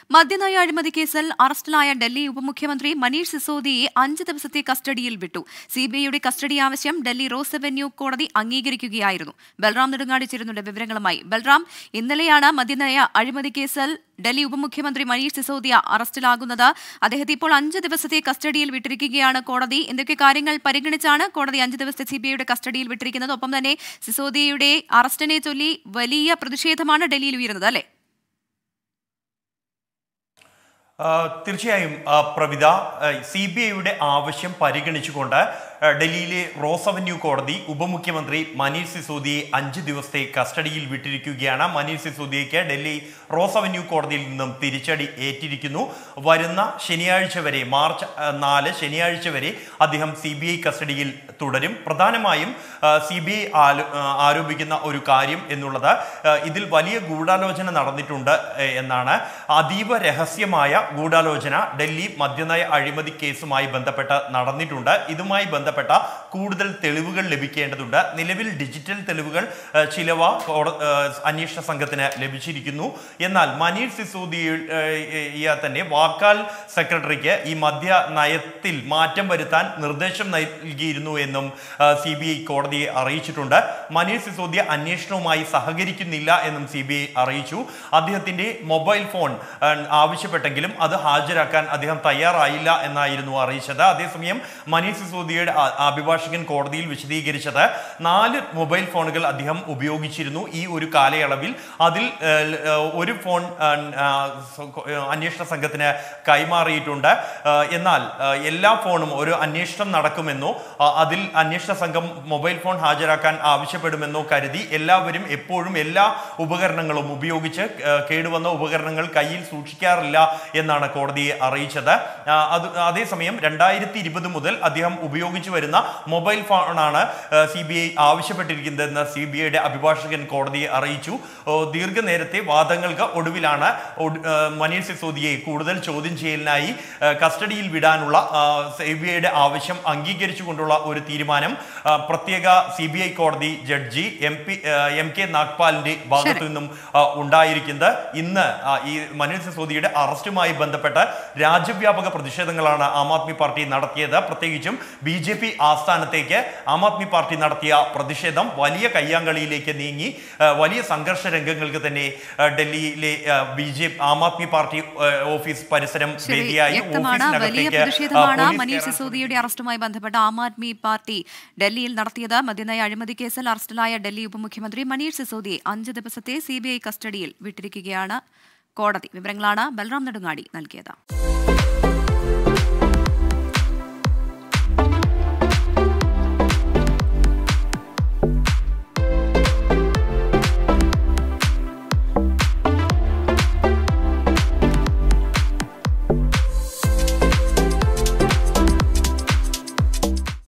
മദ്യനയ അഴിമതി കേസിൽ അറസ്റ്റിലായ ഡൽഹി ഉപമുഖ്യമന്ത്രി മനീഷ് സിസോദിയെ അഞ്ച് ദിവസത്തെ കസ്റ്റഡിയിൽ വിട്ടു സിബിഐയുടെ കസ്റ്റഡി ആവശ്യം ഡൽഹി റോസ് അവന്യൂ കോടതി അംഗീകരിക്കുകയായിരുന്നു ബൽറാം നെടുങ്ങാടി ചേരുന്നുണ്ട് വിവരങ്ങളുമായി ബൽറാം ഇന്നലെയാണ് മദ്യനയ അഴിമതി കേസിൽ ഡൽഹി ഉപമുഖ്യമന്ത്രി മനീഷ് സിസോദിയ അറസ്റ്റിലാകുന്നത് അദ്ദേഹത്തെ ഇപ്പോൾ അഞ്ച് ദിവസത്തെ കസ്റ്റഡിയിൽ വിട്ടിരിക്കുകയാണ് കോടതി എന്തൊക്കെ കാര്യങ്ങൾ പരിഗണിച്ചാണ് കോടതി അഞ്ച് ദിവസത്തെ സിബിഐയുടെ കസ്റ്റഡിയിൽ വിട്ടിരിക്കുന്നത് ഒപ്പം തന്നെ സിസോദിയയുടെ അറസ്റ്റിനെ ചൊല്ലി വലിയ പ്രതിഷേധമാണ് ഡൽഹിയിൽ ഉയരുന്നത് അല്ലേ ആ, തീർച്ചയായും ആ, പ്രവിത സി ബി ഐയുടെ ആവശ്യം പരിഗണിച്ചുകൊണ്ട് ആ, ഡൽഹിയിലെ റോസ് അവന്യൂ കോടതി ഉപമുഖ്യമന്ത്രി മനീഷ് സിസോദിയെ അഞ്ച് ദിവസത്തെ കസ്റ്റഡിയിൽ വിട്ടിരിക്കുകയാണ് മനീഷ് സിസോദിയയ്ക്ക് ഡൽഹി റോസ് അവന്യൂ കോടതിയിൽ നിന്നും തിരിച്ചടി ഏറ്റിരിക്കുന്നു വരുന്ന ശനിയാഴ്ച വരെ മാർച്ച് ആ, നാല് ശനിയാഴ്ച വരെ അദ്ദേഹം സി ബി ഐ കസ്റ്റഡിയിൽ തുടരും പ്രധാനമായും സി ബി ഐ ആരോപിക്കുന്ന ഒരു കാര്യം എന്നുള്ളത് ആ, ഇതിൽ വലിയ ഗൂഢാലോചന നടന്നിട്ടുണ്ട് ഏ, എന്നാണ് അതീവ രഹസ്യമായ ഗൂഢാലോചന ഡൽഹി മദ്യനയ അഴിമതി കേസുമായി ബന്ധപ്പെട്ട് നടന്നിട്ടുണ്ട് ഇതുമായി ബന്ധപ്പെട്ട കൂടുതൽ തെളിവുകൾ ലഭിക്കേണ്ടതുണ്ട് നിലവിൽ ഡിജിറ്റൽ തെളിവുകൾ ആ, ചിലവ കോട- ആ, അന്വേഷണ സംഘത്തിന് ലഭിച്ചിരിക്കുന്നു എന്നാൽ മനീഷ് സിസോദിയ തന്നെ വാക്കാൽ സെക്രട്ടറിക്ക് ഈ മദ്യ നയത്തിൽ മാറ്റം വരുത്താൻ നിർദ്ദേശം നൽകിയിരുന്നു എന്നും സി ബി ഐ കോടതിയെ അറിയിച്ചിട്ടുണ്ട് മനീഷ് സിസോദിയ അന്വേഷണവുമായി സഹകരിക്കുന്നില്ല എന്നും സി ബി ഐ അറിയിച്ചു അദ്ദേഹത്തിന്റെ മൊബൈൽ ഫോൺ ആ, ആവശ്യപ്പെട്ടെങ്കിലും അത് ഹാജരാക്കാൻ അദ്ദേഹം തയ്യാറായില്ല എന്നായിരുന്നു അറിയിച്ചത് അതേസമയം മനീഷ് സിസോദിയയുടെ ആ- അഭിഭാഷകൻ കോടതിയിൽ വിശദീകരിച്ചത് നാല് മൊബൈൽ ഫോണുകൾ അദ്ദേഹം ഉപയോഗിച്ചിരുന്നു ഈ ഒരു കാലയളവിൽ അതിൽ ആ, ല- ആ, ഒരു ഫോൺ ആ, ആ, സ- ആ, അന്വേഷണ സംഘത്തിന് കൈമാറിയിട്ടുണ്ട് ആ, എന്നാൽ ആ, എല്ലാ ഫോണും ഒരു അന്വേഷണം നടക്കുമെന്നോ ആ, അതിൽ അന്വേഷണ സംഘം മൊബൈൽ ഫോൺ ഹാജരാക്കാൻ ആവശ്യപ്പെടുമെന്നോ കരുതി എല്ലാവരും എപ്പോഴും എല്ലാ ഉപകരണങ്ങളും ഉപയോഗിച്ച് ആ, കേടുവന്ന ഉപകരണങ്ങൾ കയ്യിൽ സൂക്ഷിക്കാറില്ല എന്നാണ് കോടതിയെ അറിയിച്ചത് ആ, അത് അതേസമയം രണ്ടായിരത്തി ഇരുപത് മുതൽ അദ്ദേഹം ഉപയോഗിച്ചു വരുന്ന മൊബൈൽ ഫോണാണ് സി ബി ഐ ആവശ്യപ്പെട്ടിരിക്കുന്നതെന്ന് സി ബി ഐയുടെ അഭിഭാഷകൻ കോടതിയെ അറിയിച്ചു ഓ, ദീർഘനേരത്തെ വാദങ്ങൾക്ക് ഒടുവിലാണ് ഒട്- ആ, മനീഷ് സിസോദിയെ കൂടുതൽ ചോദ്യം ചെയ്യലിനായി ആ, കസ്റ്റഡിയിൽ വിടാനുള്ള സി ബി ഐയുടെ ആവശ്യം അംഗീകരിച്ചുകൊണ്ടുള്ള ഒരു തീരുമാനം ആ, പ്രത്യേക സി ബി ഐ കോടതി ജഡ്ജി എം പി എം കെ നാഗ്പാലിന്റെ ഭാഗത്തു നിന്നും ആ, ഉണ്ടായിരിക്കുന്നത് ഇന്ന് ആ, ഈ മനീഷ് സിസോദിയുടെ അറസ്റ്റുമായി ബന്ധപ്പെട്ട് രാജ്യവ്യാപക പ്രതിഷേധങ്ങളാണ് ആം ആദ്മി പാർട്ടി നടത്തിയത് പ്രത്യേകിച്ചും ബി ജെ പി ആസ്ഥാനത്തേക്ക് ആം ആദ്മി പാർട്ടി നടത്തിയ പ്രതിഷേധം വലിയ കയ്യാങ്കളിയിലേക്ക് നീങ്ങി ആ, വലിയ സംഘർഷ രംഗങ്ങൾക്ക് തന്നെ ആ, ഡൽഹിയിലെ ബി ജെ ആം ആദ്മി പാർട്ടി ആ, ഓഫീസ് പരിസരം ശരി വേദിയായി വ്യക്തമാണ് വലിയ ഓഫീസിനകത്തേക്ക് ആ, പ്രതിഷേധമാണ് പോലീസ് മനീഷ് കയറാൻ സിസോദിയുടെ അറസ്റ്റുമായി ബന്ധപ്പെട്ട് ആം ആദ്മി പാർട്ടി ഡൽഹിയിൽ നടത്തിയത് മദ്യനയ അഴിമതി കേസിൽ അറസ്റ്റിലായ ഡൽഹി ഉപമുഖ്യമന്ത്രി മനീഷ് സിസോദിയെ അഞ്ച് ദിവസത്തെ സിബിഐ കസ്റ്റഡിയിൽ വിട്ടിരിക്കുകയാണ് കോടതി വിവരങ്ങളാണ് ബൽറാം നെടുങ്ങാടി നൽകിയത്